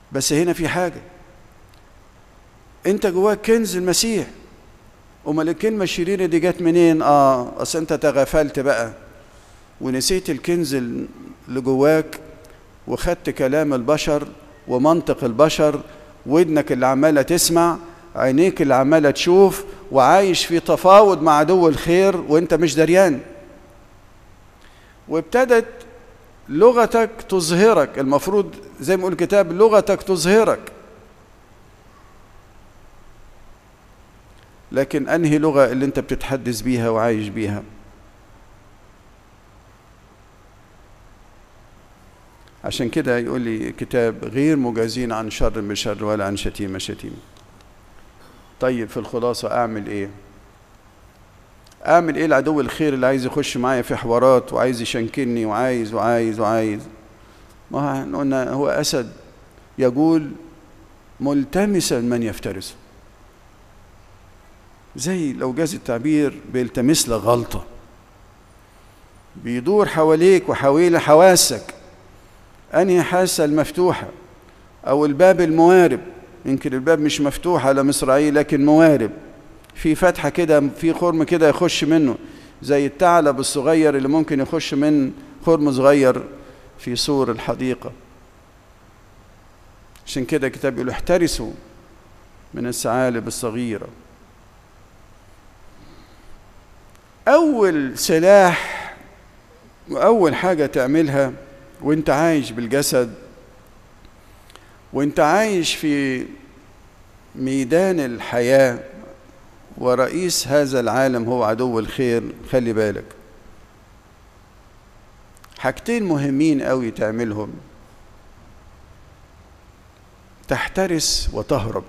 بس هنا في حاجة انت جواك كنز المسيح امال الكلمة الشريرة دي جت منين اه اصل انت تغفلت بقى ونسيت الكنز اللي جواك وخدت كلام البشر ومنطق البشر ودنك اللي عمالة تسمع عينيك اللي عمالة تشوف وعايش في تفاوض مع عدو الخير وانت مش دريان وابتدت لغتك تظهرك المفروض زي ما يقول الكتاب لغتك تظهرك لكن انهي لغه اللي انت بتتحدث بيها وعايش بيها عشان كده يقول لي كتاب غير مجازين عن شر بشر ولا عن شتيمه شتيمه طيب في الخلاصه اعمل ايه اعمل ايه العدو الخير اللي عايز يخش معايا في حوارات وعايز يشنكني وعايز وعايز وعايز ما قلنا هو اسد يقول ملتمسا من يفترسه زي لو جاز التعبير بيلتمس لك غلطه بيدور حواليك وحوالي حواسك انهي حاسه المفتوحه او الباب الموارب يمكن الباب مش مفتوح على مصراعيه لكن موارب في فتحه كده في خرم كده يخش منه زي الثعلب الصغير اللي ممكن يخش من خرم صغير في سور الحديقه عشان كده الكتاب يقول احترسوا من الثعالب الصغيره اول سلاح واول حاجه تعملها وانت عايش بالجسد وانت عايش في ميدان الحياه ورئيس هذا العالم هو عدو الخير خلي بالك حاجتين مهمين قوي تعملهم تحترس وتهرب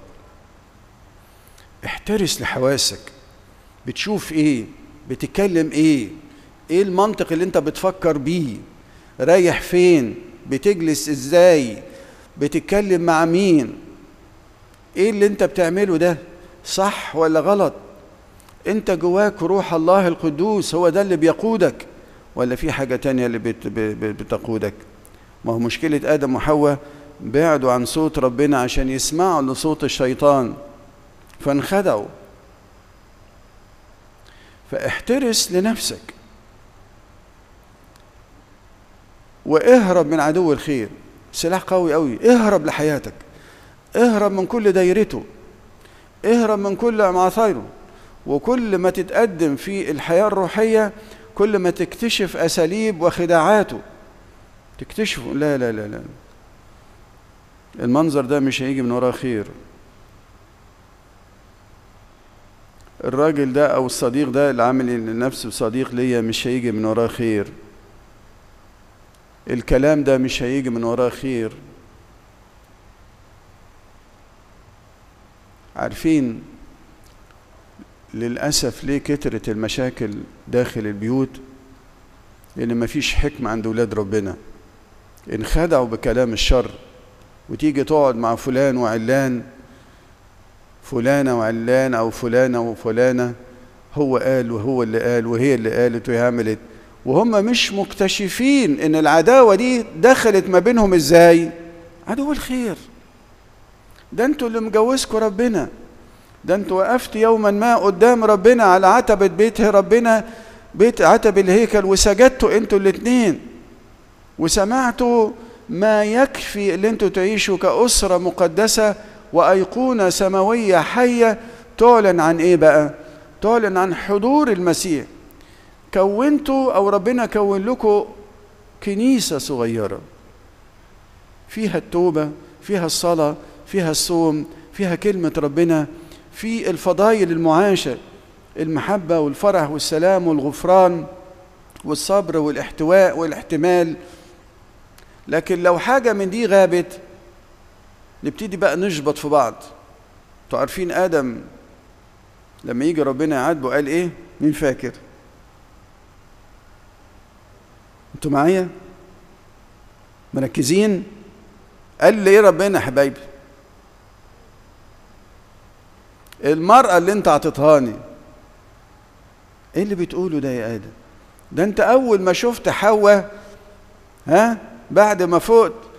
احترس لحواسك بتشوف ايه بتتكلم ايه ايه المنطق اللي انت بتفكر بيه رايح فين بتجلس ازاي بتتكلم مع مين ايه اللي انت بتعمله ده صح ولا غلط انت جواك روح الله القدوس هو ده اللي بيقودك ولا في حاجة تانية اللي بت بتقودك ما هو مشكلة آدم وحواء بعدوا عن صوت ربنا عشان يسمعوا لصوت الشيطان فانخدعوا فاحترس لنفسك واهرب من عدو الخير سلاح قوي قوي اهرب لحياتك اهرب من كل دايرته اهرب من كل معاصيره وكل ما تتقدم في الحياة الروحية كل ما تكتشف أساليب وخداعاته تكتشفه لا لا لا لا المنظر ده مش هيجي من وراه خير الراجل ده او الصديق ده اللي عامل لنفسه صديق ليا مش هيجي من وراه خير الكلام ده مش هيجي من وراه خير عارفين للأسف ليه كترت المشاكل داخل البيوت لأن مفيش حكمة عند ولاد ربنا انخدعوا بكلام الشر وتيجي تقعد مع فلان وعلان فلانة وعلان أو فلانة وفلانة هو قال وهو اللي قال وهي اللي قالت وهي عملت وهم مش مكتشفين ان العداوة دي دخلت ما بينهم ازاي عدو الخير ده انتوا اللي مجوزكوا ربنا ده انتوا وقفت يوما ما قدام ربنا على عتبة بيت ربنا بيت عتب الهيكل وسجدتوا انتوا الاتنين وسمعتوا ما يكفي اللي انتوا تعيشوا كأسرة مقدسة وأيقونة سماوية حية تعلن عن ايه بقى تعلن عن حضور المسيح كونتوا او ربنا كون لكم كنيسة صغيرة فيها التوبة فيها الصلاة فيها الصوم فيها كلمة ربنا في الفضائل المعاشة المحبة والفرح والسلام والغفران والصبر والاحتواء والاحتمال لكن لو حاجة من دي غابت نبتدي بقى نشبط في بعض انتوا عارفين آدم لما يجي ربنا يعاتبه قال ايه مين فاكر انتوا معايا مركزين قال لي ايه ربنا يا حبايبي المرأة اللي انت عطيتهاني ايه اللي بتقوله ده يا ادم ده انت اول ما شفت حواء ها بعد ما فقت